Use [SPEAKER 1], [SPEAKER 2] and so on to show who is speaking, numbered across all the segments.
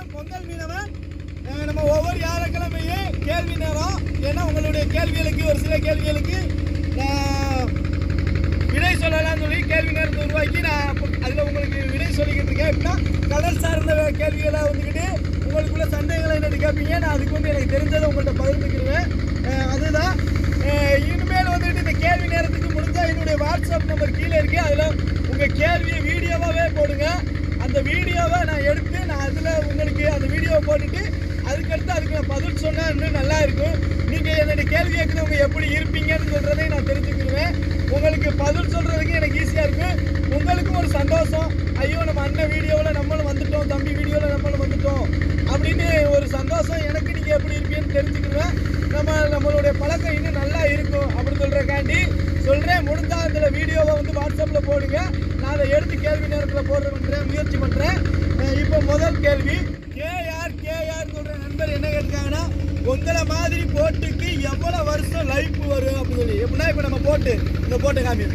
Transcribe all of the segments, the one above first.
[SPEAKER 1] பொங்கல் மீனவன் அஹ் நம்ம ஒவ்வொரு வியாழக்கிழமையும் கேள்வி நேரம் ஏன்னா உங்களுடைய கேள்விகளுக்கு ஒரு சில கேள்விகளுக்கு நான் விடை சொல்லலாம்னு சொல்லி கேள்வி நேரத்தை உருவாக்கி நான் அப்ப அதில் உங்களுக்கு விடை சொல்லிக்கிட்டு இருக்கேன் எப்படின்னா கடல் சார்ந்த கேள்விகளை வந்துக்கிட்டு உங்களுக்குள்ள சந்தேகங்களை என்னட்டு கேட்பீங்க நான் அதுக்கு வந்து எனக்கு தெரிஞ்சதை உங்கள்கிட்ட பகிர்ந்துக்கிடுவேன் அஹ் அதுதான் அஹ் இனிமேல் வந்துட்டு இந்த கேள்வி நேரத்துக்கு முடிஞ்சால் என்னுடைய வாட்ஸ்அப் நம்பர் கீழே இருக்கு அதில் உங்கள் கேள்வியை வீடியோவாகவே போடுங்க அந்த வீடியோவை நான் எடுத்து நான் அதில் உங்களுக்கு அந்த வீடியோவை போட்டுட்டு அதுக்கடுத்து அதுக்கு நான் பதில் சொன்னா இன்னும் நல்லா இருக்கும் நீங்கள் என்னுடைய கேள்வி கேட்குறவங்க எப்படி இருப்பீங்கன்னு சொல்கிறதையும் நான் தெரிஞ்சுக்கிடுவேன் உங்களுக்கு பதில் சொல்கிறதுக்கு எனக்கு ஈஸியாக இருக்கும் உங்களுக்கும் ஒரு சந்தோஷம் ஐயோ நம்ம அண்ணன் வீடியோவில் நம்மளும் வந்துட்டோம் தம்பி வீடியோவில் நம்மளும் வந்துட்டோம் அப்படின்னு ஒரு சந்தோஷம் எனக்கு நீங்கள் எப்படி இருப்பீங்கன்னு தெரிஞ்சுக்கிடுவேன் நம்ம நம்மளுடைய பழக்கம் இன்னும் நல்லா இருக்கும் அப்படின்னு சொல்கிறக்காண்டி சொல்கிறேன் முடிஞ்சா அதில் வீடியோவை வந்து வாட்ஸ்அப்பில் போடுங்க நான் அதை எடுத்து கேள்வி நேரத்தில் போடுறேன் முயற்சி பண்ணுறேன் இப்போ முதல் கேள்வி கேஆர் கேஆர் சொல்கிற நண்பர் என்ன கேட்டிருக்காங்கன்னா உங்களை மாதிரி போட்டுக்கு எவ்வளோ வருஷம் லைஃப் வரும் அப்படின்னு சொல்லி எப்படின்னா இப்போ நம்ம போட்டு இந்த போட்டை காமி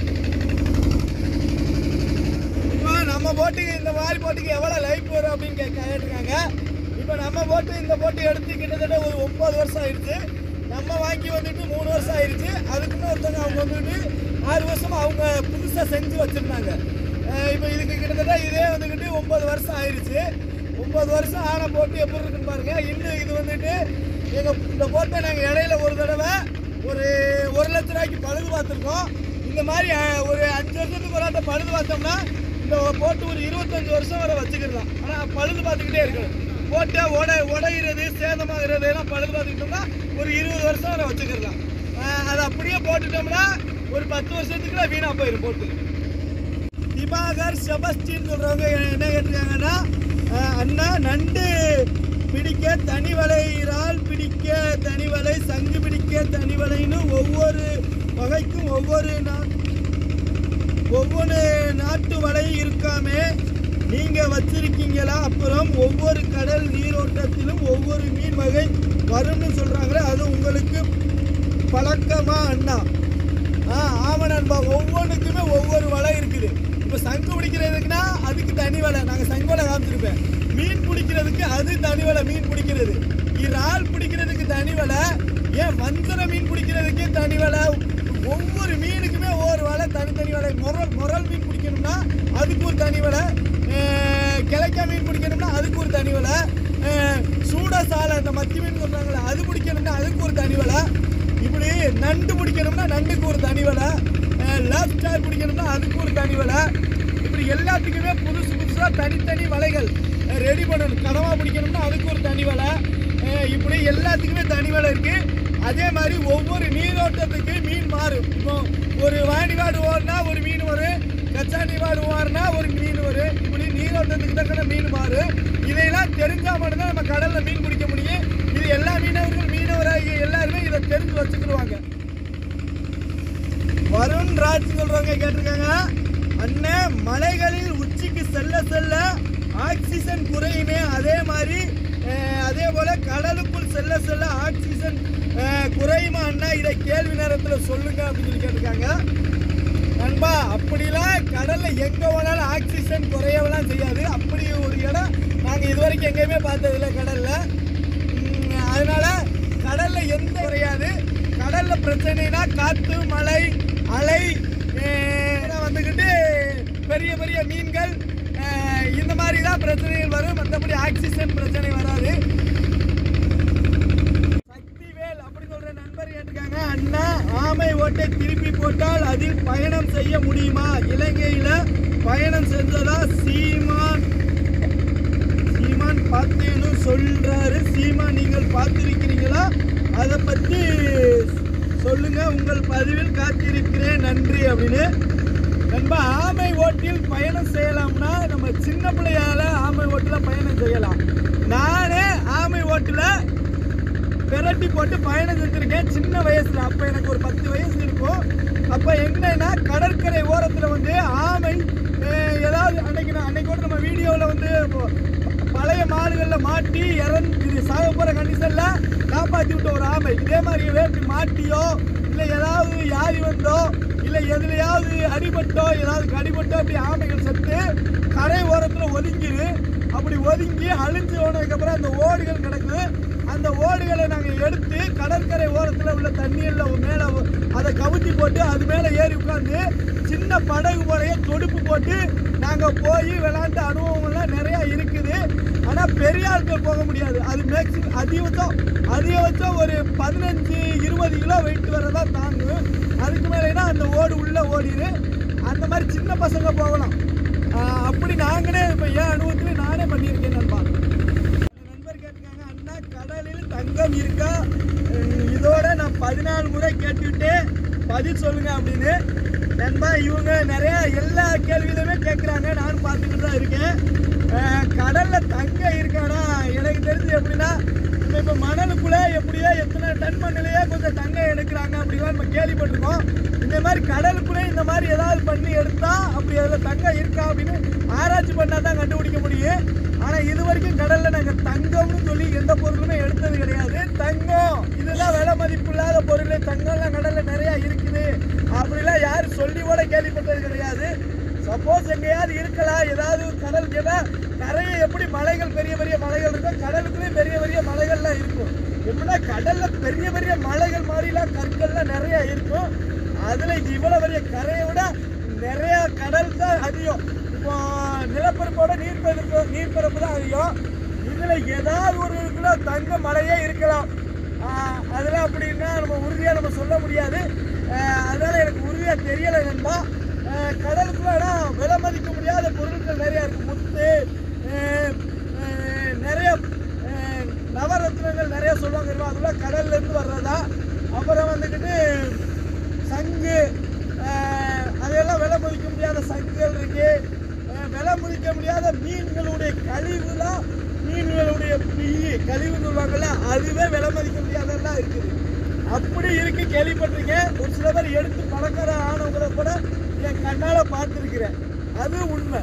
[SPEAKER 1] இப்போ நம்ம போட்டுக்கு இந்த மாதிரி போட்டுக்கு எவ்வளோ லைஃப் வரும் அப்படின்னு கேட்க கேட்டிருக்காங்க இப்போ நம்ம போட்டு இந்த போட்டு எடுத்து கிட்டத்தட்ட ஒரு ஒன்பது வருஷம் ஆயிடுச்சு நம்ம வாங்கி வந்துட்டு மூணு வருஷம் ஆயிடுச்சு அதுக்குன்னு ஒருத்தவங்க அவங்க வந்துட்டு ஆறு வருஷமா அவங்க புதுசாக செஞ்சு வச்சுருந்தாங்க இப்போ இதுக்கு கிட்டத்தட்ட இதே வந்துக்கிட்டு ஒன்பது வருஷம் ஆயிடுச்சு ஒன்பது வருஷம் ஆன போட்டு எப்படி இருக்குன்னு பாருங்க இன்னும் இது வந்துட்டு எங்கள் இந்த போட்டை நாங்கள் இடையில ஒரு தடவை ஒரு ஒரு லட்ச ரூபாய்க்கு பழுது பார்த்துருக்கோம் இந்த மாதிரி அஹ், ஒரு அஞ்சு வருஷத்துக்கு ஒரு ஆட்ட பழுது பார்த்தோம்னா இந்த போட்டு ஒரு இருபத்தஞ்சு வருஷம் வரை வச்சுக்கிடலாம் ஆனால் பழுது பார்த்துக்கிட்டே இருக்கணும் போட்டை உட உடையிறது சேதமாகிறது எல்லாம் பழுது பார்த்துக்கிட்டோம்னா ஒரு இருபது வருஷம் வரை வச்சுக்கிடலாம் அஹ், அதை அப்படியே போட்டுட்டோம்னா ஒரு பத்து வருஷத்துக்குள்ள வீணாக போயிடும் போட்டு திவாகர் செபஸ்டின் சொல்றவங்க என்ன கேட்டிருக்காங்கன்னா அஹ், அண்ணா நண்டு பிடிக்க தனி வலை இறால் பிடிக்க தனி வலை சங்கு பிடிக்க தனி வலைன்னு ஒவ்வொரு வகைக்கும் ஒவ்வொரு நா- ஒவ்வொரு நாட்டு வலை இருக்காமே நீங்க வச்சிருக்கீங்களா அப்புறம் ஒவ்வொரு கடல் நீரோட்டத்திலும் ஒவ்வொரு மீன் வகை வரும்னு சொல்றாங்களே அது உங்களுக்கு பழக்கமா அண்ணா ஆ ஆமாம் நண்பா ஒவ்வொன்றுக்குமே ஒவ்வொரு வலை இருக்குது இப்போ சங்கு பிடிக்கிறதுக்குன்னா அதுக்கு தனி வலை நாங்கள் சங்கு வலை காமிச்சிருப்பேன் மீன் பிடிக்கிறதுக்கு அது தனி வலை மீன் பிடிக்கிறது இறால் பிடிக்கிறதுக்கு தனி வலை ஏன் வஞ்சர மீன் பிடிக்கிறதுக்கே தனி வலை ஒவ்வொரு மீனுக்குமே ஒவ்வொரு வலை தனித்தனி வலை முரல் முரல் மீன் பிடிக்கணும்னா அதுக்கு ஒரு தனி வலை அஹ், கிழக்கா மீன் பிடிக்கணும்னா அதுக்கு ஒரு தனி வலை அஹ், சூட சாலை இந்த மத்தி மீன் சொல்கிறாங்களே அது பிடிக்கணும்னா அதுக்கு ஒரு தனி வலை இப்படி நண்டு பிடிக்கணும்னா நண்டுக்கு ஒரு தனி வலை லாப் ஸ்டார் பிடிக்கணும்னா அதுக்கு ஒரு தனி வலை இப்படி எல்லாத்துக்குமே புதுசு புதுசாக தனித்தனி வலைகள் ரெடி பண்ணணும் கனவா பிடிக்கணும்னா அதுக்கு ஒரு தனி வலை அஹ் இப்படி எல்லாத்துக்குமே தனி வலை இருக்கு அதே மாதிரி ஒவ்வொரு நீரோட்டத்துக்கு மீன் மாறும் இப்போ ஒரு வாணிவாடு ஓடுனா ஒரு மீன் வரும் கச்சாணி வாடு ஓடுனா ஒரு மீன் வரும் இப்படி நீரோட்டத்துக்கு தக்கன மீன் மாறும் இதையெல்லாம் தெரிஞ்சா மட்டும்தான் நம்ம கடல்ல மீன் பிடிக்க முடியும் இது எல்லா மீனவர்கள் மீனவராகிய எல்லாருமே இதை தெரிஞ்சு வச்சுக்கிடுவாங்க வருண் ராஜ் சொல்றவங்க கேட்டிருக்காங்க அண்ணே மலைகளில் உச்சிக்கு செல்ல செல்ல ஆக்சிஜன் குறையுமே அதே மாதிரி அஹ், அதே போல கடலுக்குள் செல்ல செல்ல ஆக்சிஜன் அஹ், குறையுமா அண்ணா இதை கேள்வி நேரத்தில் சொல்லுங்க அப்படின்னு சொல்லி கேட்டிருக்காங்க நண்பா அப்படிலாம் கடல்ல எங்க வேணாலும் ஆக்சிஜன் குறையவெல்லாம் செய்யாது அப்படி ஒரு இடம் நாங்க இது வரைக்கும் எங்கேயுமே பார்த்ததில்ல கடல்ல உம், அதனால கடல்ல எந்த குறையாது கடல்ல பிரச்சனைனா காத்து மழை அலை அஹ், வந்துக்கிட்டு பெரிய பெரிய மீன்கள் அஹ், இந்த மாதிரி தான் பிரச்சனைகள் வரும் மற்றபடி ஆக்சிஜன் பிரச்சனை வராது சக்திவேல் அப்படி சொல்ற நண்பர் கேட்டிருக்காங்க அண்ணா ஆமை ஓட்டை திருப்பி போட்டால் அதில் பயணம் செய்ய முடியுமா இலங்கையில பயணம் செஞ்சதா சீமான் சீமான் பார்த்தேன்னு சொல்றாரு சீமான் நீங்கள் பார்த்திருக்கிறீங்களா அதை பத்தி சொல்லுங்க உங்கள் பதிவில் காத்திருக்கிறேன் நன்றி அப்படின்னு நண்பா ஆமை ஓட்டில் பயணம் செய்யலாம்னா நம்ம சின்ன பிள்ளையால ஆமை ஓட்டில் பயணம் செய்யலாம் நானே ஆமை ஓட்டில் பெரட்டி போட்டு பயணம் செஞ்சிருக்கேன் சின்ன வயசுல அப்ப எனக்கு ஒரு பத்து வயசு இருக்கும் அப்ப என்னன்னா கடற்கரை ஓரத்துல வந்து ஆமை அஹ், ஏதாவது அன்னைக்கு நான் அன்னைக்கு கூட நம்ம வீடியோவில் வந்து ப- பழைய மாடுகள்ல மாட்டி இறந்து இது சாக போற கண்டிஷன்ல காப்பாத்தி விட்ட ஒரு ஆமை இதே மாதிரி வேப்பி மாட்டியோ இல்ல ஏதாவது யாரி வந்தோ இல்ல எதுலயாவது அடிபட்டோ ஏதாவது கடிபட்டோ அப்படி ஆமைகள் செத்து கரை ஓரத்துல ஒதுங்கிடு அப்படி ஒதுங்கி அழிஞ்சு போனதுக்கப்புறம் அந்த ஓடுகள் கிடக்குது அந்த ஓடுகளை நாங்கள் எடுத்து கடற்கரை ஓரத்தில் உள்ள தண்ணீரில் மேலே அதை கவுத்தி போட்டு அது மேலே ஏறி உட்காந்து சின்ன படகு போலைய தொடுப்பு போட்டு நாங்கள் போய் விளையாண்ட அனுபவங்கள்லாம் நிறையா இருக்குது ஆனால் பெரிய ஆட்கள் போக முடியாது அது மேக்ஸிமம் அதிகபட்சம் அதிகபட்சம் ஒரு பதினஞ்சு இருபது கிலோ வெயிட் வரதா தாங்கும் அதுக்கு மேலேனா அந்த ஓடு உள்ள ஓடிடு அந்த மாதிரி சின்ன பசங்க போகலாம் ஆஹ் அப்படி நாங்களே இப்போ என் அனுபவத்தில் நானே பண்ணியிருக்கேன் நண்பா நண்பர் கேட்டிருக்காங்க அண்ணா கடலில் தங்கம் இருக்கா உம், இதோட நான் பதினாலு முறை கேட்டுவிட்டு பதில் சொல்லுங்க அப்படின்னு நண்பா இவங்க நிறைய எல்லா கேள்வியிலுமே கேட்குறாங்க நானும் பார்த்துக்கிட்டு தான் இருக்கேன் அஹ், கடல்ல தங்கம் இருக்கானா எனக்கு தெரிஞ்சு எப்படின்னா இப்போ இப்போ மணலுக்குள்ளே எப்படியோ எத்தனை டன் மண்ணிலேயே கொஞ்சம் தங்கம் எடுக்கிறாங்க அப்படிலாம் நம்ம கேள்விப்பட்டிருக்கோம் இந்த மாதிரி கடலுக்குள்ளே இந்த மாதிரி ஏதாவது பண்ணி எடுத்தா அப்படி அதில் தங்கம் இருக்கா அப்படின்னு ஆராய்ச்சி பண்ணால் தான் கண்டுபிடிக்க முடியும் ஆனால் இது வரைக்கும் கடலில் நாங்கள் தங்கம்னு சொல்லி எந்த பொருளுமே எடுத்தது கிடையாது தங்கம் இதுதான் விலை மதிப்பு இல்லாத பொருள் தங்கம்லாம் கடலில் நிறையா இருக்குது அப்படிலாம் யாரும் சொல்லி கூட கேள்விப்பட்டது கிடையாது சப்போஸ் எங்கேயாவது இருக்கலாம் ஏதாவது கடல் ஏன்னா கரையை எப்படி மலைகள் பெரிய பெரிய மலைகள் இருக்கும் கடலுக்குள்ளேயும் பெரிய பெரிய மலைகள்லாம் இருக்கும் எப்படின்னா கடல்ல பெரிய பெரிய மலைகள் மாதிரிலாம் கற்கள்லாம் நிறைய இருக்கும் அதுல இவ்வளவு பெரிய கரையை விட நிறைய கடல் தான் அதிகம் இப்போ நிலப்பரப்போட நீர்ப்பரப்பு நீர்ப்பரப்பு தான் அதிகம் இதுல ஏதாவது ஒரு கிலோ தங்க மலையே இருக்கலாம் ஆஹ் அதெல்லாம் அப்படின்னா நம்ம உறுதியாக நம்ம சொல்ல முடியாது ஆஹ் அதனால எனக்கு உறுதியாக தெரியலை நண்பா ஆஹ் கடலுக்குள்ள ஆனால் விலை மதிக்க முடியாத பொருட்கள் நிறையா இருக்கு முத்து ஆஹ் ஆஹ் நிறைய ஆஹ் நவரத்னங்கள் நிறைய சொல்லுவாங்க இல்லையா, அதெல்லாம் கடல்ல இருந்து வர்றதா அப்புறம் வந்துக்கிட்டு சங்கு ஆஹ் அதெல்லாம் விலை மதிக்க முடியாத சங்குகள் இருக்கு ஆஹ் விலை மதிக்க முடியாத மீன்களுடைய கழிவுலாம் மீன்களுடைய பில்லு கழிவு சொல்லுவாங்கல்ல அதுவே விலை மதிக்க முடியாதெல்லாம் இருக்குது அப்படி இருக்கு கேள்விப்பட்டிருக்கேன் ஒரு சில பேர் எடுத்து பழக்கிற ஆனவங்களை கூட என் கண்ணால பார்த்துருக்கிறேன் அது உண்மை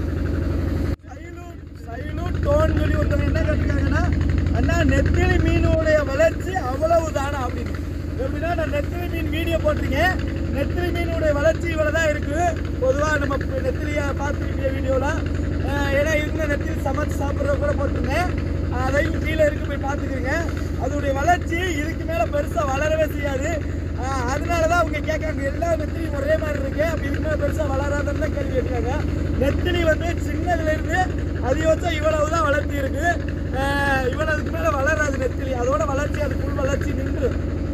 [SPEAKER 1] சைலூட் சைலூட் டோன் சொல்லி ஒருத்தர் என்ன கேட்டிருக்காங்கன்னா அண்ணா நெத்திலி மீனுடைய வளர்ச்சி அவ்வளவு தானா அப்படின்னு எப்படின்னா நான் நெத்திலி மீன் வீடியோ போட்டிருக்கேன் நெத்திலி மீனுடைய வளர்ச்சி இவ்வளோ தான் இருக்கு பொதுவாக நம்ம இப்ப நெத்திலியை பார்த்துருக்கீங்க வீடியோலாம் ஏன்னா இருக்கிற நெத்திலி சமைச்சு சாப்பிட்ற கூட போட்டிருந்தேன் அதையும் கீழே இருக்கு போய் பார்த்துக்கிறீங்க அதோடைய வளர்ச்சி இதுக்கு மேலே பெருசாக வளரவே செய்யாது ஆஹ் அதனால தான் அவங்க கேட்காங்க எல்லா நெத்திலியும் ஒரே மாதிரி இருக்கு அப்படி இதுக்கு மேலே பெருசாக வளராதுன்னு தான் கேள்வி கேட்குறாங்க நெத்திலி வந்து சின்னதுலேருந்து அதிகபட்சம் இவ்வளவு தான் வளர்ச்சி இருக்கு ஆஹ் இவ்வளவு அதுக்கு மேலே வளராது நெத்திலி அதோட வளர்ச்சி அதுக்குள் வளர்ச்சி நின்று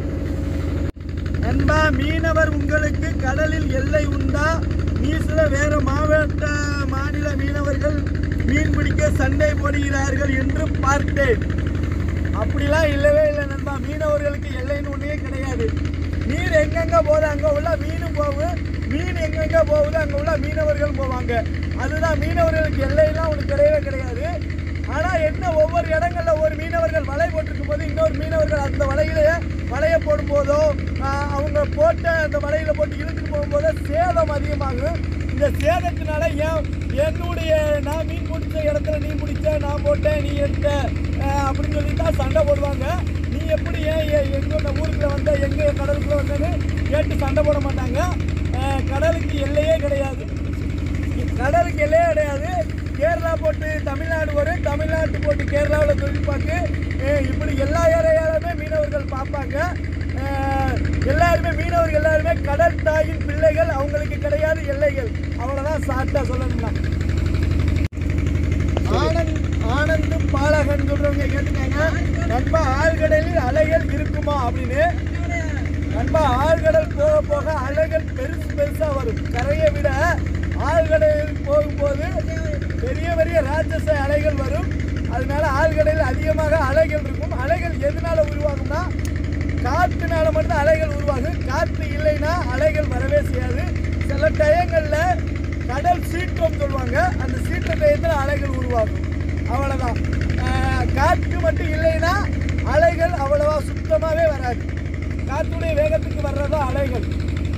[SPEAKER 1] நண்பா மீனவர் உங்களுக்கு கடலில் எல்லை உண்டா நீசில வேற மாவட்ட மாநில மீனவர்கள் மீன் பிடிக்க சண்டை போடுகிறார்கள் என்று பார்த்தேன் அப்படிலாம் இல்லவே இல்லை நண்பா மீனவர்களுக்கு எல்லைன்னு ஒன்றே கிடையாது நீர் எங்கெங்க போகுது அங்கே உள்ள மீனும் போகும் மீன் எங்கெங்க போகுது அங்கே உள்ள மீனவர்கள் போவாங்க அதுதான் மீனவர்களுக்கு எல்லையெல்லாம் ஒன்று கிடையவே கிடையாது ஆனால் என்ன ஒவ்வொரு இடங்கள்ல ஒரு மீனவர்கள் வலை போட்டிருக்கும் போது இன்னொரு மீனவர்கள் அந்த வலையிலேயே வலையை போடும்போதோ ஆஹ், அவங்க போட்ட அந்த வலையில போட்டு இழுத்துட்டு போகும்போதோ சேதம் அதிகமாகும் இந்த சேதத்தினால ஏன் என்னுடைய நான் மீன் பிடிச்ச இடத்துல நீ பிடிச்ச நான் போட்டேன் நீ எடுத்த ஆஹ், அப்படின்னு சொல்லி தான் சண்டை போடுவாங்க நீ எப்படி ஏன் எ- எங்க ஊருக்குள்ள வந்த எங்க கடலுக்குள்ள வந்தேன்னு கேட்டு சண்டை போட மாட்டாங்க ஆஹ், கடலுக்கு எல்லையே கிடையாது கடலுக்கு எல்லையே கிடையாது கேரளா போட்டு தமிழ்நாடு வரும் தமிழ்நாட்டு போட்டு கேரளாவில் தொழில் பார்த்து அஹ் இப்படி எல்லா ஏரியாலுமே மீனவர்கள் பார்ப்பாங்க அஹ் எல்லாருமே மீனவர்கள் எல்லாருமே கடல் தாயின் பிள்ளைகள் அவங்களுக்கு கிடையாது எல்லைகள் அவ்வளோதான் சாப்பிட்டா சொல்லணும்னா ஆனந்த் ஆனந்த் பாலகன் சொல்றவங்க கேட்டுக்காங்க நண்பா ஆழ்கடலில் அலைகள் இருக்குமா அப்படின்னு நண்பா ஆழ்கடல் போக போக அலைகள் பெருசு பெருசா வரும் கரையை விட ஆழ்கடலில் போகும்போது பெரிய பெரிய ராட்சச அலைகள் வரும் அதனால ஆழ்கடலில் அதிகமாக அலைகள் இருக்கும் அலைகள் எதனால உருவாகும்னா காற்றுனால மட்டும் அலைகள் உருவாகும் காற்று இல்லைன்னா அலைகள் வரவே செய்யாது சில டயங்கள்ல கடல் சீற்றம் சொல்லுவாங்க அந்த சீற்ற டயத்தில் அலைகள் உருவாகும் அவ்வளவுதான் ஆஹ் காற்று மட்டும் இல்லைன்னா அலைகள் அவ்வளவா சுத்தமாவே வராது காற்றுடைய வேகத்துக்கு வர்றதா அலைகள்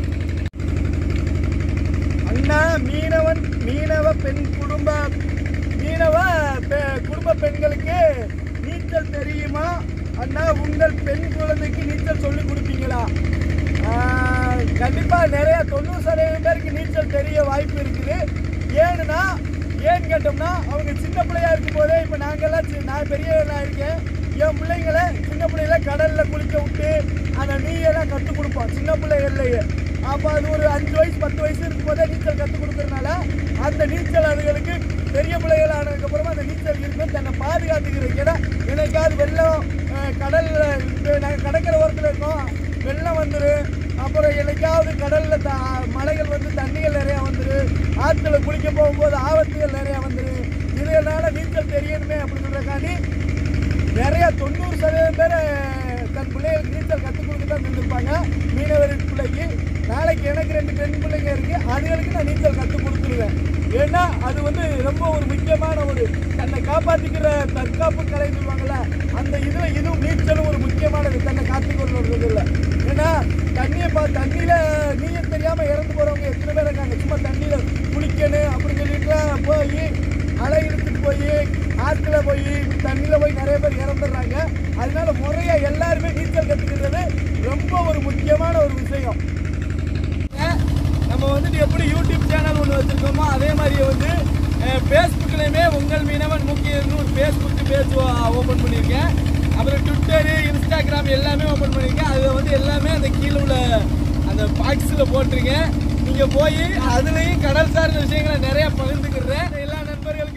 [SPEAKER 1] அண்ணா மீனவன் மீனவ பெண் குடும்ப மீனவ பெ- குடும்ப பெண்களுக்கு நீச்சல் தெரியுமா அண்ணா உங்கள் பெண் குழந்தைக்கு நீச்சல் சொல்லி கொடுப்பீங்களா ஆஹ், கண்டிப்பா நிறைய தொண்ணூறு சதவீதம் பேருக்கு நீச்சல் தெரிய வாய்ப்பு இருக்குது ஏன்னா ஏன்னு கேட்டோம்னா அவங்க சின்ன பிள்ளையா இருக்கும் போதே இப்போ நாங்கெல்லாம் சி- நான் பெரியவனா இருக்கேன் என் பிள்ளைங்களை சின்ன பிள்ளைகளை கடல்ல குளிக்க விட்டு அந்த நீயெல்லாம் கற்றுக் கொடுப்போம் சின்ன பிள்ளைகள்லையே அப்போ அது ஒரு அஞ்சு வயசு பத்து வயசு இருக்கும் போதே நீச்சல் கற்றுக் கொடுக்கறதுனால அந்த நீச்சல் அதுகளுக்கு பெரிய பிள்ளைகள் ஆனதுக்கப்புறமா அந்த நீச்சல் இருக்கும் தன்னை பாதுகாத்துக்கிறதுக்கு ஏன்னா என்னைக்காவது வெள்ளம் அஹ், கடல்ல நாங்கள் கடற்கரை ஓரத்தில் இருக்கோம் வெள்ளம் வந்துடும் அப்புறம் என்னைக்காவது கடல்ல த மலைகள் வந்து தண்ணிகள் நிறையா வந்துடும் ஆற்றுல குளிக்க போகும்போது ஆபத்துகள் நிறையா வந்துடும் இதனால நீச்சல் தெரியணுமே அப்படின்றதுக்காண்டி நிறைய தொண்ணூறு சதவீதம் பேர் தன் பிள்ளைகளுக்கு நீச்சல் கற்றுக் கொடுத்து தான் தந்திருப்பாங்க மீனவர் பிள்ளைக்கு நாளைக்கு எனக்கு ரெண்டு பெண் பிள்ளைங்க இருக்கு அதுகளுக்கு நான் நீச்சல் கற்றுக் கொடுத்துருவேன் ஏன்னா அது வந்து ரொம்ப ஒரு முக்கியமான ஒரு தன்னை காப்பாற்றிக்கிற தற்காப்பு கலை சொல்லுவாங்கல்ல அந்த இதில் இதுவும் நீச்சலும் ஒரு முக்கியமானது தன்னை காத்துக்கொள்றது இல்லை ஏன்னா தண்ணியை பா தண்ணியில் நீச்சல் தெரியாமல் இறந்து போகிறவங்க எத்தனை பேர் இருக்காங்க சும்மா தண்ணியில் குளிக்கணும் அப்படின்னு சொல்லிட்டுலாம் போய் அலை இழுத்துட்டு போய் ஆற்றுல போய் தண்ணியில் போய் நிறைய பேர் இறந்துடுறாங்க அதனால முறையாக எல்லாருமே நீச்சல் கற்றுக்கிறது ரொம்ப ஒரு முக்கியமான ஒரு விஷயம் நம்ம வந்துட்டு எப்படி யூடியூப் சேனல் ஒன்று வச்சுருக்கோமோ அதே மாதிரி வந்து ஃபேஸ்புக்லேயுமே உங்கள் மீனவன் முக்கியன்னு ஒரு ஃபேஸ்புக் பேஜ் ஓப்பன் பண்ணியிருக்கேன் அப்புறம் ட்விட்டரு இன்ஸ்டாகிராம் எல்லாமே ஓப்பன் பண்ணியிருக்கேன் அதில் வந்து எல்லாமே அந்த கீழே உள்ள அந்த பாக்ஸில் போட்டிருக்கேன் நீங்கள் போய் அதுலேயும் கடல் சார்ந்த விஷயங்களை நிறைய பகிர்ந்துக்கிறேன் எல்லா நண்பர்களுக்கும்